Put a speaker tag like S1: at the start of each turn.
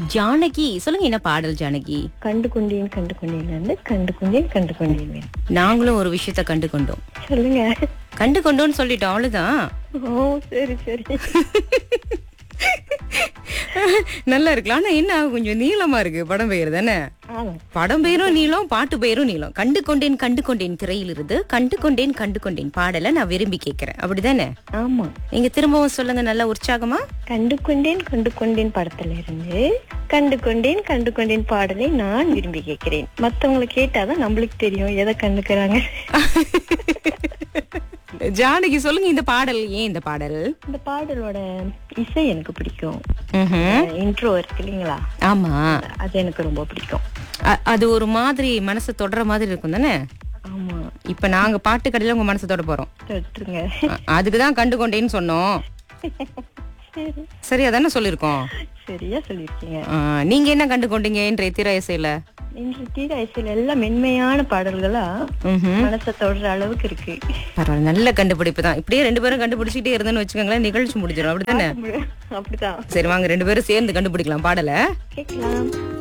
S1: ஜானகி சொல்லுங்க என்ன பாடல் ஜானகி
S2: கண்டு கொண்டேன் கண்டு கொண்டேன் வந்து கண்டு கொண்டேன் கண்டு கொண்டேன் வேணும்.
S1: நாங்களும் ஒரு விஷயத்த கண்டு கொண்டோம்
S2: சொல்லுங்க
S1: கண்டு கொண்டோம்னு சொல்லிட்டோம் அவ்வளவுதான்
S2: ஓ சரி சரி
S1: நல்லா இருக்கலாம் ஆனா என்ன கொஞ்சம் நீளமா இருக்கு படம் பெயர் தானே
S2: ஆமா
S1: படம் பெயரும் நீளம் பாட்டு பெயரும் நீளம் கண்டு கொண்டேன் கண்டு கொண்டேன் திரையில் இருந்து கண்டு கொண்டேன் கண்டு கொண்டேன் பாடலை நான் விரும்பி கேட்கிறேன் அப்படிதானே
S2: ஆமா
S1: நீங்க திரும்பவும் சொல்லுங்க நல்ல உற்சாகமா
S2: கண்டு கொண்டேன் கண்டு கொண்டேன் படத்துல இருந்து கண்டு கொண்டேன் கண்டு கொண்டேன் பாடலை நான் விரும்பி கேட்கிறேன் மத்தவங்களை கேட்டாதான் நம்மளுக்கு தெரியும் எதை கண்டுக்கிறாங்க
S1: ஜானகி சொல்லுங்க இந்த பாடல் ஏன் இந்த பாடல்
S2: இந்த பாடலோட இசை எனக்கு பிடிக்கும்
S1: ம்ஹும்.
S2: இன்ட்ரோ இருக்கு இல்லைங்களா
S1: ஆமா
S2: அது எனக்கு ரொம்ப பிடிக்கும்
S1: அ- அது ஒரு மாதிரி மனசை தொடர மாதிரி இருக்கும் தானே
S2: ஆமா
S1: இப்ப நாங்க பாட்டு கடையில உங்க மனசை தொட போறோம்
S2: தொட்டுருங்க
S1: அ- அதுக்குதான் கண்டு கொண்டேன்னு சொன்னோம்
S2: சரி
S1: சரியா தானே சொல்லிருக்கோம்
S2: சரியா சொல்லியிருக்கீங்க
S1: ஆ, நீங்க என்ன கண்டு கொண்டீங்க இன்றைய திரை இசையில
S2: இன்று தீர இசையில எல்லாம் மென்மையான பாடல்களா
S1: ம்ஹும்.
S2: மனசை தொடர அளவுக்கு இருக்கு
S1: பரவாயில்ல நல்ல கண்டுபிடிப்பு தான் இப்படியே ரெண்டு பேரும் கண்டுபிடிச்சிட்டே இருந்தேன்னு வச்சுக்கோங்களேன் நிகழ்ச்சி முடிஞ்சிடும் அப்படித்தானே
S2: அப்படிதான்
S1: சரி வாங்க ரெண்டு பேரும் சேர்ந்து கண்டுபிடிக்கலாம் பாடலை
S2: கேட்கலாம்